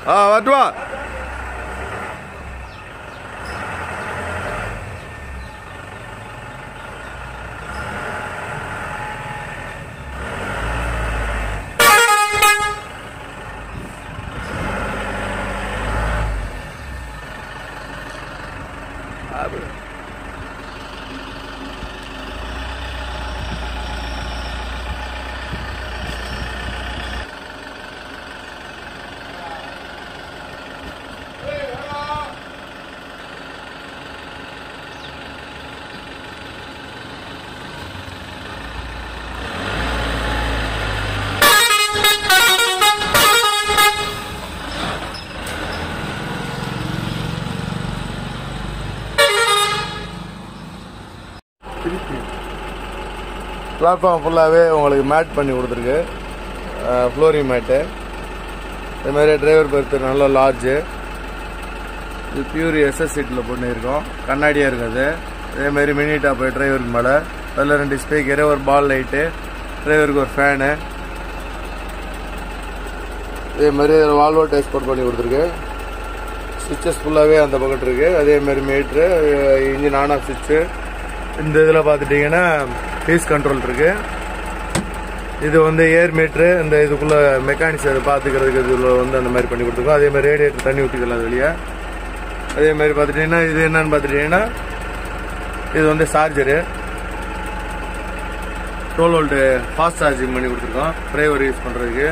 ஆ வரட்டுமா பிளாட்ஃபார்ம் ஃபுல்லாகவே உங்களுக்கு மேட் பண்ணி கொடுத்துருக்கு ஃப்ளோரிங் மேட்டு இது மாதிரி டிரைவர் பெர்த்து நல்ல லார்ஜு இது பியூர் எஸ்எஸ் சீட்டில் பண்ணியிருக்கோம் கண்ணாடியாக இருக்குது அதே மாதிரி மினி டாப் டிரைவருக்கு மேலே அதில் ரெண்டு ஸ்பீக்கரு ஒரு பால் லைட்டு டிரைவருக்கு ஒரு ஃபேனு இதே மாதிரி வால்வோ டெஸ்போர்ட் பண்ணி கொடுத்துருக்கு சுவிச்சஸ் ஃபுல்லாகவே அந்த பக்கம் இருக்கு அதே மாதிரி மீட்ரு இன்ஜின் ஆன் ஆஃப் சுவிட்சு இந்த இதில் பார்த்துட்டிங்கன்னா ஃபீஸ் கண்ட்ரோல் இருக்கு இது வந்து ஏர் மீட்ரு இந்த இதுக்குள்ள மெக்கானிக்ஸ் அதை பார்த்துக்கிறதுக்கு இதில் வந்து அந்த மாதிரி பண்ணி கொடுத்துருக்கோம் அதே மாதிரி ரேடியேட்டர் தண்ணி ஊற்றிக்கலாம் அது வெளியே அதே மாதிரி பார்த்துட்டிங்கன்னா இது என்னன்னு பார்த்துட்டிங்கன்னா இது வந்து charger twelve volt fast charging பண்ணி கொடுத்துருக்கோம் டிரைவர் யூஸ் பண்ணுறதுக்கு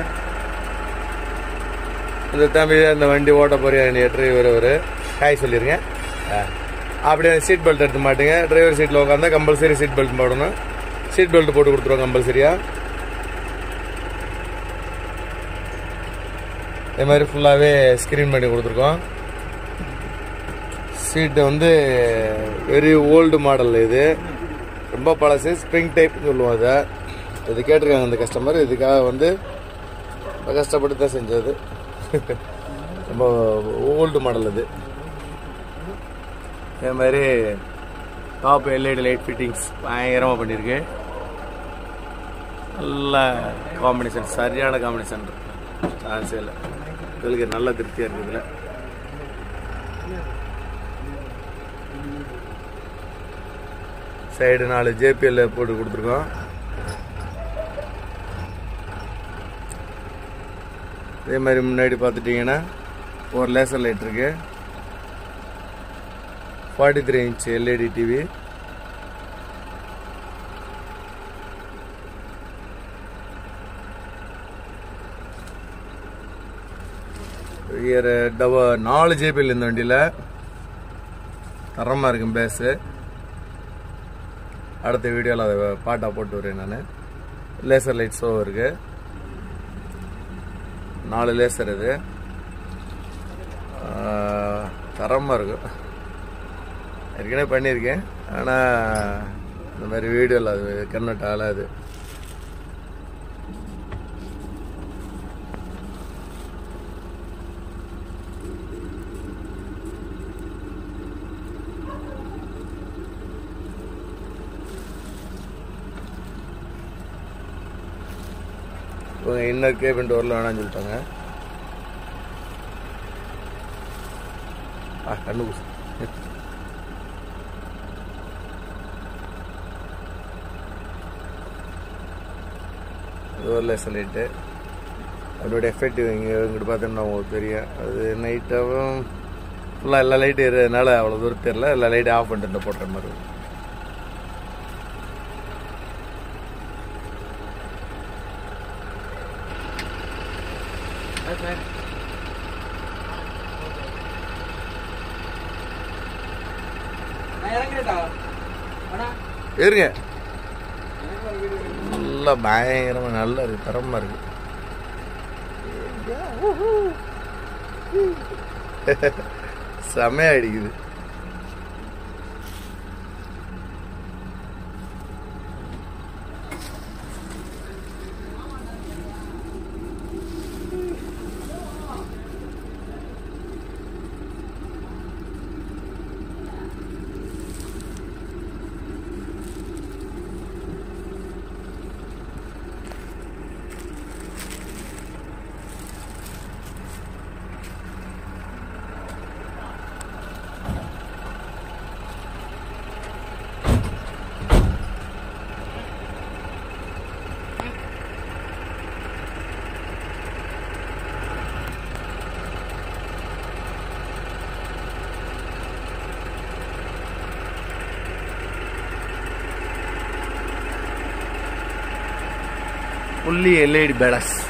இந்த தம்பி அந்த வண்டி ஓட்ட போறியா நீ டிரைவர் அவர் ஹாய் சொல்லிருங்க ஆ. அப்படியே சீட் பெல்ட் எடுத்து மாட்டுங்க டிரைவர் சீட்டில் உட்காந்தா கம்பல்சரி சீட் பெல்ட் போடணும் சீட் பெல்ட் போட்டு கொடுத்துருவோம் கம்பல்சரியா இதே மாதிரி ஃபுல்லாகவே ஸ்க்ரீன் பண்ணி கொடுத்துருக்கோம் சீட்டு வந்து வெரி ஓல்டு மாடல் இது ரொம்ப பழசு ஸ்ப்ரிங் டைப் சொல்லுவோம் அதை இது கேட்டிருக்காங்க இந்த கஸ்டமர் இதுக்காக வந்து ரொம்ப கஷ்டப்பட்டு தான் செஞ்சது ரொம்ப ஓல்டு மாடல் இது இதே மாதிரி டாப் எல்இடி லைட் ஃபிட்டிங்ஸ் பயங்கரமாக பண்ணியிருக்கு நல்ல காம்பினேஷன் சரியான காம்பினேஷன் சான்ஸே இல்லை இதுக்கு நல்ல திருப்தியாக இருக்குது இதில் சைடு நாலு ஜேபிஎல் போட்டு கொடுத்துருக்கோம் அதே மாதிரி முன்னாடி பார்த்துட்டிங்கன்னா ஒரு லேசர் லைட் இருக்கு forty three inch LED TV டப நாலு ஜேபிஎல் இந்த வண்டியில் தரமாக இருக்கும் பேஸு அடுத்த வீடியோவில் அதை பாட்டாக போட்டு வரேன் நான் லேசர் லைட் ஷோ இருக்கு நாலு லேசர் இது ஆஹ், தரமாக இருக்கும் ஏற்கனவே பண்ணியிருக்கேன் ஆனால் இந்த மாதிரி வீடியோவில் அது கன்வெர்ட் ஆகாது இவங்க இன்னர் கேபின் டோரில் வேணாம்னு சொல்லிட்டாங்க ஆ கண்ணு குசு இது ஒரு லெசன் லைட்டு அதோட எஃபெக்டிவ் இங்கே இங்கிட்டு பார்த்தோம்னா உங்களுக்கு தெரியும் அது நைட்டாகவும் ஃபுல்லாக எல்லா லைட்டும் இருக்கிறதுனால அவ்வளோ தூரம் தெரியல எல்லா லைட்டும் ஆஃப் பண்ணிட்டு இந்த போடுற மாதிரி இருக்கும். நான் இறங்கிட்டா அண்ணா இருங்க நல்லா பயங்கரமாக நல்லா இருக்கு தரமாக இருக்கு செமையா அடிக்குது ஃபுல்லி எல்இடி பேலஸ்